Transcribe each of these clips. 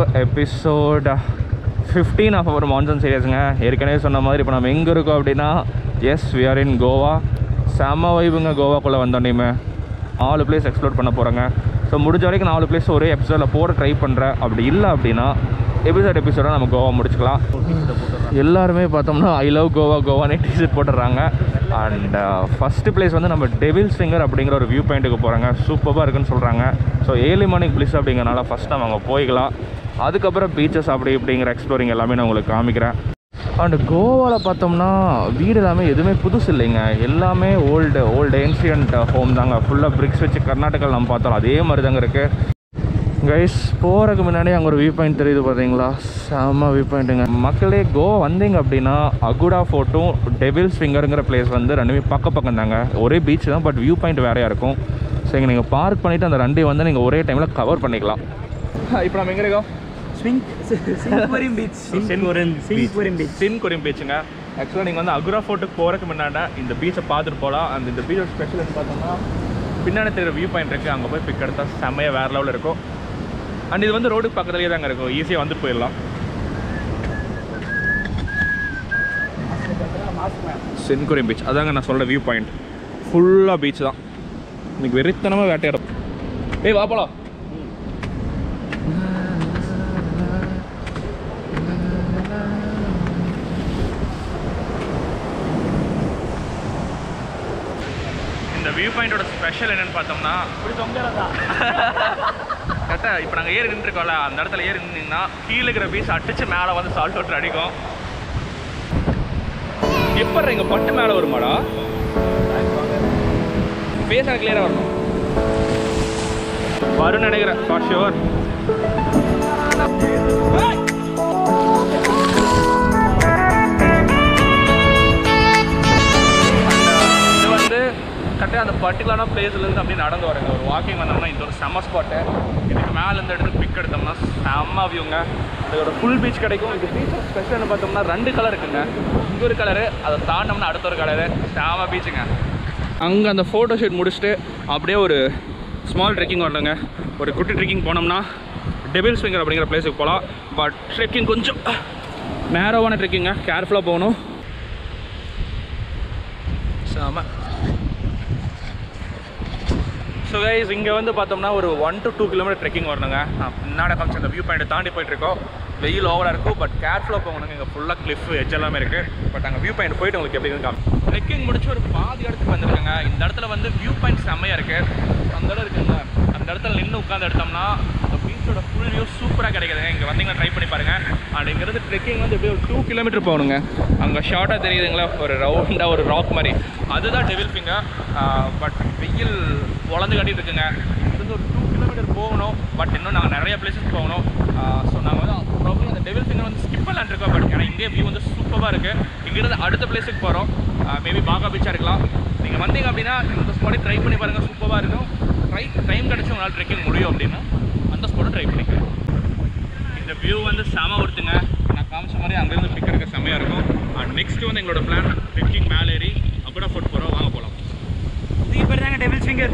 Episode fifteen of our monsoon சீரியஸுங்க ஏற்கனவே சொன்ன மாதிரி இப்போ நம்ம எங்கே இருக்கோம் அப்படின்னா yes we are in Goa செம்ம வைபுங்க கோவாக்குள்ளே வந்தோன்னே நாலு பிளேஸ் எக்ஸ்ப்ளோர் பண்ண போகிறேங்க ஸோ முடிஞ்ச வரைக்கும் நாலு பிளேஸ் ஒரே எபிசோடில் போட ட்ரை பண்ணுறேன் அப்படி இல்லை அப்படின்னா எபிசோட் எபிசோடாக நம்ம கோவா முடிச்சுக்கலாம் எல்லாருமே பார்த்தோம்னா ஐ லவ் கோவா கோவானே டிஷர்ட் போட்டுடுறாங்க அண்ட் ஃபஸ்ட்டு பிளேஸ் வந்து நம்ம டெவில் ஃபிங்கர் அப்படிங்கிற ஒரு வியூ பாயிண்ட்டுக்கு போகிறாங்க சூப்பராக இருக்குன்னு சொல்கிறாங்க ஸோ ஏர்லி மார்னிங் பிளிஸ் அப்படிங்கிறனால ஃபஸ்ட் நம்ம அங்கே போய்க்கலாம் அதுக்கப்புறம் பீச்சஸ் அப்படி இப்படிங்கிற எக்ஸ்ப்ளோரிங் எல்லாமே நான் உங்களுக்கு காமிக்கிறேன் அண்ட் கோவாவில் பார்த்தோம்னா வீடு எல்லாமே எதுவுமே புதுசு இல்லைங்க எல்லாமே ஓல்டு ஓல்டு ஏன்ஷியன்ட் ஹோம் தாங்க ஃபுல்லாக பிரிக்ஸ் வச்சு கர்நாடகாவில் நம்ம பார்த்தோம் அதே மாதிரி தாங்க இருக்குது கைஸ் போகிறதுக்கு முன்னாடி அங்கே ஒரு வியூ பாயிண்ட் தெரியுது பார்த்தீங்களா செம்ம வியூ பாயிண்ட்டுங்க மக்களே கோவா வந்தீங்க அப்படின்னா அகுடா ஃபோர்ட்டும் டெவில்ஸ் ஃபிங்கருங்கிற பிளேஸ் வந்து ரெண்டுமே பக்க பக்கம் தாங்க ஒரே பீச் தான் பட் வியூ பாயிண்ட் வேறையாக இருக்கும் ஸோ இங்கே நீங்கள் பார்க் பண்ணிவிட்டு அந்த ரெண்டையும் வந்து நீங்கள் ஒரே டைமில் கவர் பண்ணிக்கலாம் இப்போ நம்ம எங்கே இருக்கோம் ஸ்விங் Sinquerim beach Sinquerim Sinquerim beach Sinquerim பீச்சுங்க ஆக்சுவலாக நீங்கள் வந்து அகுரா ஃபோர்ட்டுக்கு போகிறதுக்கு முன்னாடி இந்த பீச்சை பார்த்துட்டு போகலாம் அந்த இந்த பீச்சோட ஸ்பெஷல் பார்த்தோம்னா பின்னாடி தெரியுற வியூ பாயிண்ட் இருக்குது அங்கே போய் பிக் எடுத்தால் செம்மையாக வேறு லெவலில் இருக்கும் அண்ட் இது வந்து ரோடுக்கு பக்கத்துலேயே தாங்க இருக்கும் ஈஸியாக வந்துட்டு போயிடலாம் சென்குரியம் பீச் அதாங்க நான் சொல்கிற வியூ பாயிண்ட் ஃபுல்லாக பீச் தான் இன்னைக்கு வெறித்தனமாக வேட்டையாடும் ஏய் வா போலாம் இந்த வியூ பாயிண்டோட ஸ்பெஷல் என்னன்னு பார்த்தோம்னா கரெக்டாக இப்போ நாங்கள் ஏறி நின்றுருக்கோம்ல அந்த இடத்துல ஏறி நின்னீங்கன்னா கீழே இருக்கிற பீஸ் அடிச்சு மேலே வந்து சால்ட் வாட்டர் அடிக்கும் எப்போ இங்கே பட்டு மேலே வருமாடா பேச கிளியராக வரணும் வரும் நினைக்கிறேன் ஃபார் ஷுவர் இது வந்து கரெக்டாக அந்த பர்டிகுலரான பிளேஸ்லேருந்து அப்படியே நடந்து வரங்க ஒரு வாக்கிங் வந்தோம்னா இந்த ஒரு செம்ம ஸ்பாட்டு இதுக்கு மேலே இருந்து எடுத்து பிக் எடுத்தோம்னா செம்ம வியூங்க அதோட ஃபுல் பீச் கிடைக்கும் இது பீச் ஸ்பெஷல்னு பார்த்தோம்னா ரெண்டு கலர் இருக்குங்க இங்கே ஒரு கலரு அதை தாண்டோம்னா அடுத்த ஒரு கலரு செம்ம பீச்சுங்க அங்கே அந்த ஃபோட்டோ ஷூட் முடிச்சுட்டு அப்படியே ஒரு ஸ்மால் ட்ரெக்கிங் வரலங்க ஒரு குட்டி ட்ரெக்கிங் போனோம்னா டெபிள்ஸ் ஃபிங்கர் அப்படிங்கிற பிளேஸுக்கு போகலாம் பட் ட்ரெக்கிங் கொஞ்சம் நேரோவான ட்ரெக்கிங்க கேர்ஃபுல்லாக போகணும் செம ஸோ கைஸ் இங்கே வந்து பார்த்தோம்னா ஒரு one to two kilometre trekking வரணுங்க நான் முன்னாடி காமிச்ச அந்த வியூ பாயிண்ட் தாண்டி போயிட்டு இருக்கோம் வெயில் ஓவராக இருக்கும் பட் கேர்ஃபுல்லாக போகணுங்க இங்கே ஃபுல்லாக கிளிஃப் எட்ஜ் எல்லாமே இருக்குது பட் அங்கே வியூ பாயிண்ட் போயிட்டு உங்களுக்கு எப்படி இருக்கு காமி ட்ரெக்கிங் முடிச்சு ஒரு பாதி இடத்துக்கு வந்திருக்கேங்க இந்த இடத்துல வந்து வியூ பாயிண்ட் செம்மையாக இருக்குது அந்த இடம் இருக்குங்க அந்த இடத்துல நின்று உட்காந்து எடுத்தோம்னா அந்த பீச்சோட ஃபுல் வியூ சூப்பராக கிடைக்குதுங்க இங்கே வந்தீங்கன்னா ட்ரை பண்ணி பாருங்கள் அண்ட் இங்கேருந்து ட்ரெக்கிங் வந்து எப்படியும் ஒரு டூ கிலோமீட்டர் போகணுங்க அங்கே ஷார்ட்டாக தெரியுதுங்களா ஒரு ரவுண்டாக ஒரு ராக் மாதிரி அதுதான் டெவில் ஃபிங்கர் பட் வெயில் பொழந்து கட்டிட்டு இருக்குங்க இங்கிருந்து ஒரு டூ கிலோமீட்டர் போகணும் பட் இன்னும் நாங்கள் நிறைய பிளேசஸ் போகணும் ஸோ நாங்கள் வந்து ப்ராப்ளம் அந்த டெவில் ஃபிங்கர் வந்து ஸ்கிப் பண்ணலான்னு இருக்கோம் பட் ஏன்னா இங்கே வியூ வந்து சூப்பராக இருக்குது இங்கேருந்து அடுத்த பிளேஸுக்கு போகிறோம் மேபி பாகா பீச்சாக இருக்கலாம் நீங்கள் வந்தீங்க அப்படின்னா இந்த ஸ்பாட்டை ட்ரை பண்ணி பாருங்கள் சூப்பராக இருக்கும் ட்ரை டைம் கிடச்சி உங்களால் ட்ரெக்கிங் முடியும் அப்படின்னா அந்த ஸ்பாட்டை ட்ரை பண்ணிக்கலாம் இந்த வியூ வந்து செம ஒருத்துங்க நான் காமிச்ச மாதிரி அங்கேருந்து பிக் எடுக்க செமையாக இருக்கும் அண்ட் நெக்ஸ்ட் வந்து எங்களோட பிளான் ட்ரெக்கிங் மேலே ஏறி அப்புறம் ஃபுட் போகிறோம் வாங்க போகலாம் இதுக்கு பேர் தாங்க டெபிள்ஸ் ஃபிங்கர்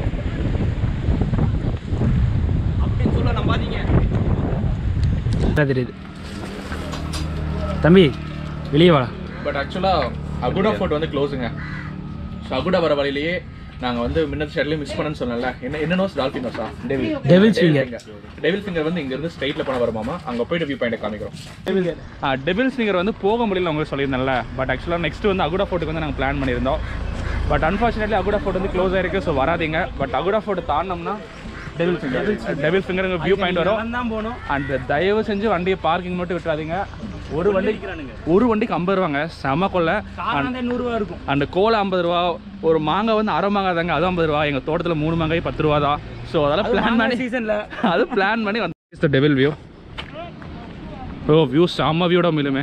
அப்படின்னு சொல்ல நம்பாதீங்க தெரியுது தம்பி வெளியே வாடா பட் ஆக்சுவலாக அகுடா ஃபோர்ட் வந்து க்ளோஸுங்க ஸோ அகுடா வர வழியிலேயே நாங்கள் வந்து முன்னத்து ஷெட்லேயும் மிஸ் பண்ணேன்னு சொன்னல என்ன என்ன நோஸ் டால்ஃபின் நோஸா Devil Devil's finger. Devil Finger வந்து இங்கேருந்து ஸ்ட்ரைட்டில் போன வருமாமா அங்கே போயிட்டு வியூ பாயிண்ட் காமிக்கிறோம் டெபிள்ஸ் ஃபிங்கர் வந்து போக முடியல உங்களுக்கு சொல்லியிருந்தேன்ல பட் ஆக்சுவலாக நெக்ஸ்ட் வந்து அகுடா ஃபோர்ட்டுக்கு வந்து நாங்கள் பிளான் பண்ணியிருந்தோம் பட் அன்ஃபார்ச்சுனேட்லி அகுடா ஃபோர்ட் வந்து க்ளோஸ் ஆயிருக்கு ஸோ வராதீங்க பட் அகுடா ஃபோர்ட் தாண்டினோம்னா Devil Finger Devil Finger view point வரும் தான் போகணும் அண்ட் தயவு செஞ்சு வண்டியை பார்க்கிங் மட்டும் விட்டுறாதீங்க ஒரு வண்டி ஒரு வண்டிக்கு ஐம்பது ரூபாங்க செம கொள்ள காரணம் நூறுரூவா இருக்கும் அந்த கோலை ஐம்பது ரூபா ஒரு மாங்காய் வந்து அரை மாங்காய் தாங்க அது ஐம்பது ரூபா எங்கள் தோட்டத்தில் மூணு மாங்காய் பத்து ரூபா தான் ஸோ அதெல்லாம் பிளான் பண்ணி சீசனில் அது பிளான் பண்ணி வந்து டெவில் வியூ ஓ வியூ செம்ம வியூட மீளுமே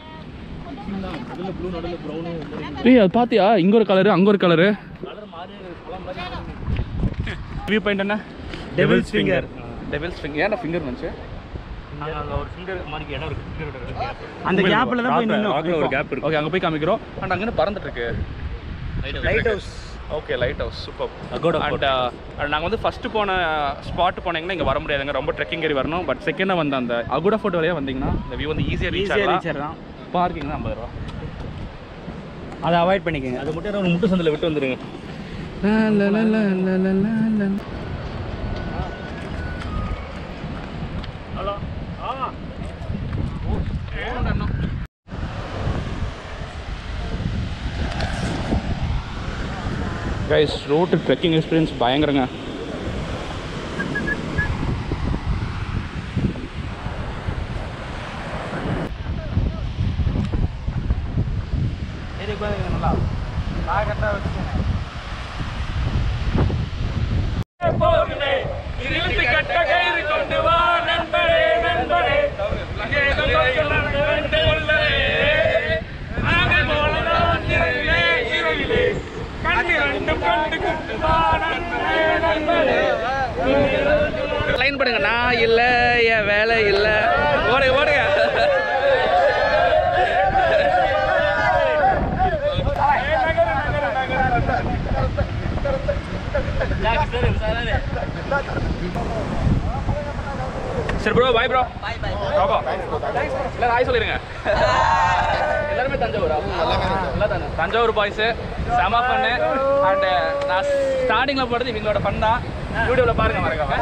ஏய் அது பாத்தியா இங்க ஒரு கலரு அங்க ஒரு கலரு வியூ பாயிண்ட் என்ன Devil's finger. டெவில்ஸ் ஃபிங்கர் ஏன்டா ஃபிங்கர் வந்துச்சு அந்த கேப்பில் தான் போய் நின்னோம் ஒரு கேப் இருக்கு ஓகே அங்க போய் காமிக்கிறோம் அண்ட் அங்கே பறந்துட்டு இருக்கு lighthouse okay lighthouse super Aguada and நாங்கள் வந்து ஃபஸ்ட்டு போன ஸ்பாட் போனீங்கன்னா இங்கே வர முடியாதுங்க ரொம்ப ட்ரெக்கிங் ஏறி வரணும் பட் செகண்டாக வந்து அந்த அகுடா ஃபோட்டோ வழியாக வந்தீங்கன்னா இந்த வியூ வந்து ஈஸியாக ரீச் ஈஸியாக ஆகலாம் ரீச்சர் தான் பார்க்கிங் தான் ஐம்பது ரூபா அதை அவாய்ட் பண்ணிக்கோங்க அது மட்டும் ஒரு முட்டு சந்தில் விட்டு வந்துருங்க கைஸ் ரோட்டு ட்ரெக்கிங் எக்ஸ்பீரியன்ஸ் பயங்கரங்க லைன் பண்ணுங்க நான் இல்லை என் வேலை இல்லை ஓடுங்க ஓடுங்க சரி bro bye bro bye bye bro எல்லாரும் ஹாய் சொல்லிருங்க எல்லாருமே தஞ்சாவூரா நல்லா தானே தஞ்சாவூர் பாய்ஸு செம ஃபன்னு அண்ட் நான் ஸ்டார்டிங்கில் போடுறது இவங்களோட ஃபன் தான் யூடியூப்ல பாருங்க மறக்காம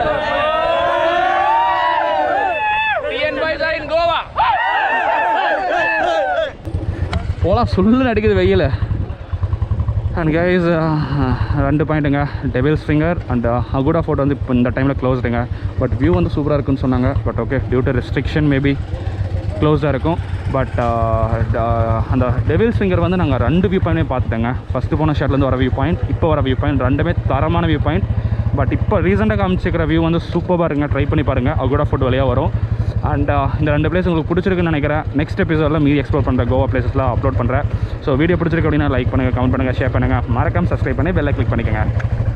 டிஎன் பாய்ஸ் இன் கோவா போலாம் சொல்லுன்னு அடிக்குது வெயில் அண்ட் கைஸ் ரெண்டு பாயிண்ட்டுங்க Devil's Finger and Aguada Fort வந்து இப்போ இந்த டைமில் க்ளோஸ்டுங்க பட் வியூ வந்து சூப்பராக இருக்குன்னு சொன்னாங்க but okay due to restriction maybe க்ளோஸாக இருக்கும் பட் அந்த டெவில்ஸ் ஃபிங்கர் வந்து நாங்கள் ரெண்டு வியூ பாயிண்ட்டே பார்த்துட்டோங்க ஃபஸ்ட்டு போன ஷாட்லேருந்து வர வியூ பாயிண்ட் இப்போ வர வியூ பாயிண்ட் ரெண்டுமே தரமான வியூ பாயிண்ட் பட் இப்போ ரீசெண்டாக காமிச்சிக்கிற வியூ வந்து சூப்பராக இருங்க ட்ரை பண்ணி பாருங்கள் அகுடா ஃபுட் வழியாக வரும் அண்ட் இந்த ரெண்டு பிளேஸ் உங்களுக்கு பிடிச்சிருக்குன்னு நினைக்கிறேன் நெக்ஸ்ட் எபிசோடில் மீதி எக்ஸ்ப்ளோர் பண்ணுற கோவா பிளேசஸ்லாம் அப்லோட் பண்ணுறேன் ஸோ வீடியோ பிடிச்சிருக்கு அப்படின்னா லைக் பண்ணுங்கள் கமெண்ட் பண்ணுங்கள் ஷேர் பண்ணுங்கள் மறக்காம சப்ஸ்கிரைப் பண்ணி பெல்லை கிளிக் பண்ணிக்கோங்க